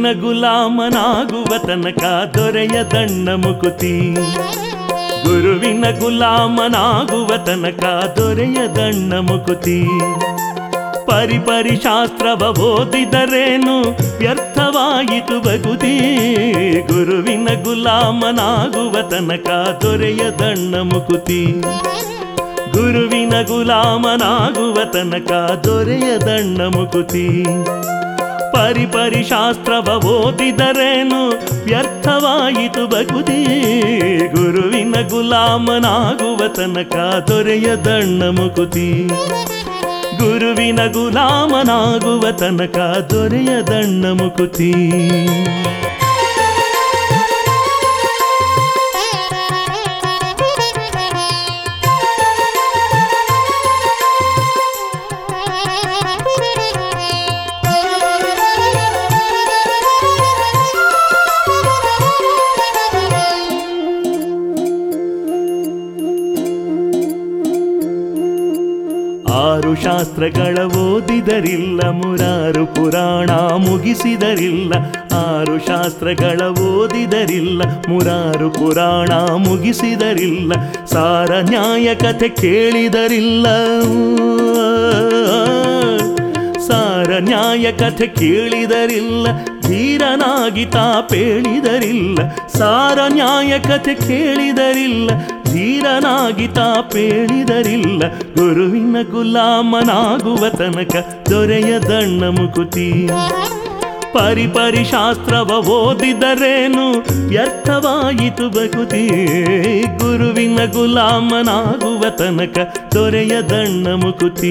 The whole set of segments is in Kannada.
ಗುಲಾಮನಾಗುವ ತನಕ ದೊರೆಯದಣ್ಣ ಮುಕುತಿ ಗುರುವಿನ ಗುಲಾಮನಾಗುವ ತನಕ ದೊರೆಯದಣ್ಣ ಮುಕುತಿ ಪರಿಪರಿ ಶಾಸ್ತ್ರವ ಓದಿದರೇನು ವ್ಯರ್ಥವಾಯಿತು ಬಗುದಿ ಗುರುವಿನ ಗುಲಾಮನಾಗುವ ತನಕ ದೊರೆಯದಣ್ಣ ಮುಕುತಿ ಗುರುವಿನ ಗುಲಾಮನಾಗುವ ತನಕ ದೊರೆಯದಣ್ಣ ಮುಕುತಿ ಪರಿಪರಿ ಶಾಸ್ತ್ರವ ಓದಿದರೇನು ವ್ಯರ್ಥವಾಯಿತು ಬಗುದಿ ಗುರುವಿನ ಗುಲಾಮನಾಗುವ ತನಕ ದೊರೆಯದಣ್ಣ ಮುಕುತಿ ಗುರುವಿನ ಗುಲಾಮನಾಗುವ ತನಕ ದೊರೆಯದಣ್ಣ ಮುಕುತಿ ಆರು ಶಾಸ್ತ್ರಗಳ ಓದಿದರಿಲ್ಲ ಮುರಾರು ಪುರಾಣ ಮುಗಿಸಿದರಿಲ್ಲ ಆರು ಶಾಸ್ತ್ರಗಳ ಓದಿದರಿಲ್ಲ ಮುರಾರು ಪುರಾಣ ಮುಗಿಸಿದರಿಲ್ಲ ಸಾರ ನ್ಯಾಯ ಕಥೆ ಕೇಳಿದರಿಲ್ಲ ಸಾರ ನ್ಯಾಯ ಕಥೆ ಕೇಳಿದರಿಲ್ಲ ಧೀರನಾಗಿ ತಾಪೇಳಿದರಿಲ್ಲ ಸಾರ ನ್ಯಾಯ ಕಥೆ ಕೇಳಿದರಿಲ್ಲ ಧೀರನಾಗಿ ತಾಪೇಳಿದರಿಲ್ಲ ಗುರುವಿನ ಗುಲಾಮನಾಗುವ ತನಕ ದೊರೆಯದಣ್ಣ ಮುಕುತಿ ಪರಿಪರಿ ಶಾಸ್ತ್ರವ ಓದಿದರೇನು ವ್ಯರ್ಥವಾಯಿತು ಬಗುತಿ ಗುರುವಿನ ಗುಲಾಮನಾಗುವ ತನಕ ದೊರೆಯದಣ್ಣ ಮುಕುತಿ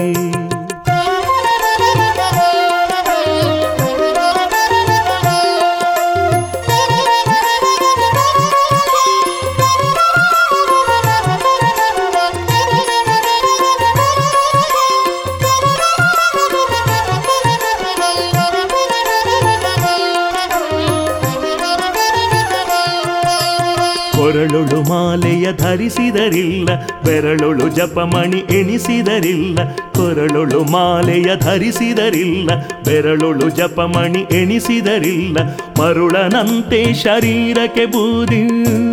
ಕೊರಳುಳು ಮಾಲೆಯ ಧರಿಸಿದರಿಲ್ಲ ಬೆರಳುಳು ಜಪಮಣಿ ಎಣಿಸಿದರಿಲ್ಲ ಕೊರಳುಳು ಮಾಲೆಯ ಧರಿಸಿದರಿಲ್ಲ ಬೆರಳುಳು ಜಪಮಣಿ ಎಣಿಸಿದರಿಲ್ಲ ಮರುಳನಂತೆ ಶರೀರಕ್ಕೆ ಬೂದಿ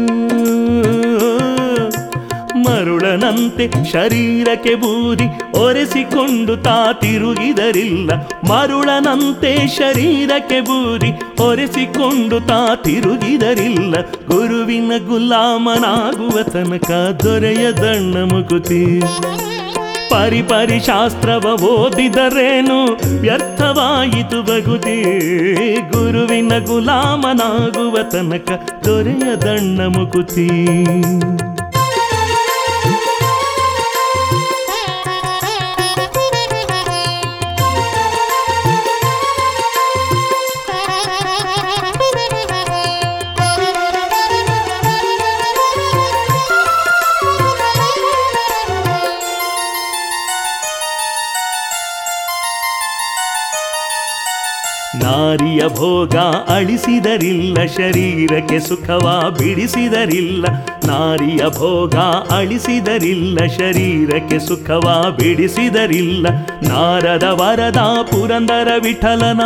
ಮರುಳನಂತೆ ಶರೀರಕ್ಕೆ ಬೂದಿ ಒರೆಸಿಕೊಂಡು ತಾ ತಿರುಗಿದರಿಲ್ಲ ಮರುಳನಂತೆ ಶರೀರಕ್ಕೆ ಬೂದಿ ಒರೆಸಿಕೊಂಡು ತಾ ತಿರುಗಿದರಿಲ್ಲ ಗುರುವಿನ ಗುಲಾಮನಾಗುವ ತನಕ ದೊರೆಯದಣ್ಣ ಮುಕುತಿ ಪರಿಪರಿ ಶಾಸ್ತ್ರವ ಓದಿದರೇನು ವ್ಯರ್ಥವಾಯಿತು ಬಗುದಿ ಗುರುವಿನ ಗುಲಾಮನಾಗುವ ತನಕ ದೊರೆಯದಣ್ಣ ಮುಕುತಿ ನಾರಿಯ ಭೋಗ ಅಳಿಸಿದರಿಲ್ಲ ಶರೀರಕ್ಕೆ ಸುಖವ ಬಿಡಿಸಿದರಿಲ್ಲ ನಾರಿಯ ಭೋಗ ಅಳಿಸಿದರಿಲ್ಲ ಶರೀರಕ್ಕೆ ಸುಖವ ಬಿಡಿಸಿದರಿಲ್ಲ ನಾರದ ವರದ ಪುರಂದರ ವಿಠಲನ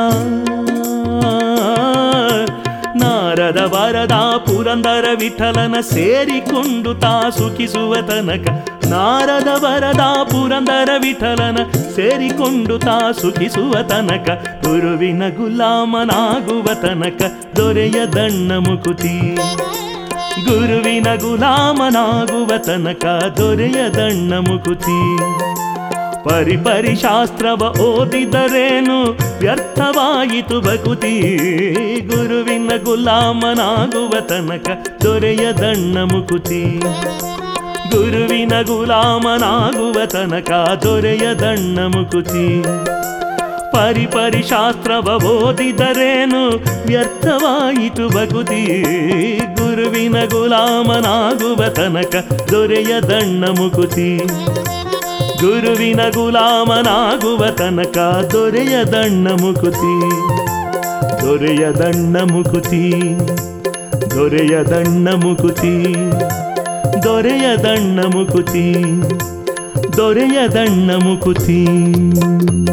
ನಾರದ ವರದ ಪುರಂದರ ವಿಠಲನ ಸೇರಿಕೊಂಡು ತಾ ಸುಖಿಸುವ ತನಕ ನಾರದ ವರದ ಪುರಂದರ ವಿಠಲನ ಸೇರಿಕೊಂಡು ತಾ ಸುಖಿಸುವ ತನಕ ಗುರುವಿನ ಗುಲಾಮನಾಗುವ ತನಕ ದೊರೆಯದಣ್ಣ ಮುಕುತಿ ಗುರುವಿನ ಗುಲಾಮನಾಗುವ ತನಕ ದೊರೆಯದಣ್ಣ ಮುಕುತಿ ಪರಿಪರಿ ಶಾಸ್ತ್ರವ ಓದಿದರೇನು ವ್ಯರ್ಥವಾಯಿತು ಬಕುತಿ ಗುರುವಿನ ಗುಲಾಮನಾಗುವ ತನಕ ದೊರೆಯದಣ್ಣ ಮುಕುತಿ ಗುರುವಿನ ಗುಲಾಮನಾಗುವ ತನಕ ದೊರೆಯದಣ್ಣ ಮುಕುತಿ ಪರಿಪರಿ ಶಾಸ್ತ್ರವ ಓದಿದರೇನು ವ್ಯರ್ಥವಾಯಿತು ಬಗುದಿ ಗುರುವಿನ ಗುಲಾಮನಾಗುವ ತನಕ ದೊರೆಯದಣ್ಣ ಮುಕುತಿ ಗುರುವಿನ ಗುಲಾಮನಾಗುವ ತನಕ ದೊರೆಯದಣ್ಣ ಮುಕುತಿ ದೊರೆಯದಣ್ಣ ಮುಕುತಿ ದೊರೆಯದಣ್ಣ ಮುಕುತಿ ದೊರೆಯದಣ್ಣ ಮುಕುತಿ ದೊರೆಯದಣ್ಣ ಮುಕುತಿ